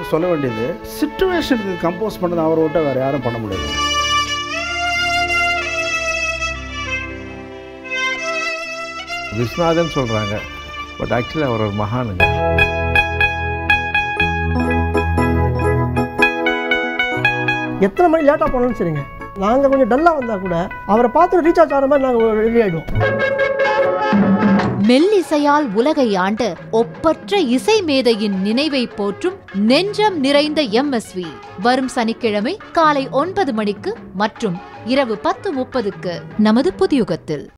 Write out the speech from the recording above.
அவருக்கு சொல்ல வேண்டியது சுச்சுவேஷனுக்கு கம்போஸ் பண்ணது அவரை விட்ட வேறு யாரும் பண்ண முடியாது விஸ்வநாதன் சொல்கிறாங்க பட் ஆக்சுவலி அவர் ஒரு மகானுங்க எத்தனை மணி லேட்டாக போனாலும் சரிங்க நாங்கள் கொஞ்சம் டல்லாக வந்தால் கூட அவரை பார்த்து ரீசார்ஜ் ஆகிற மாதிரி நாங்கள் ரெடி ஆகிடுவோம் மெல்லிசையால் உலகை ஆண்ட ஒப்பற்ற இசை மேதையின் நினைவை போற்றும் நெஞ்சம் நிறைந்த எம்எஸ்வி வரும் சனிக்கிழமை காலை ஒன்பது மணிக்கு மற்றும் இரவு பத்து முப்பதுக்கு நமது புதியுகத்தில்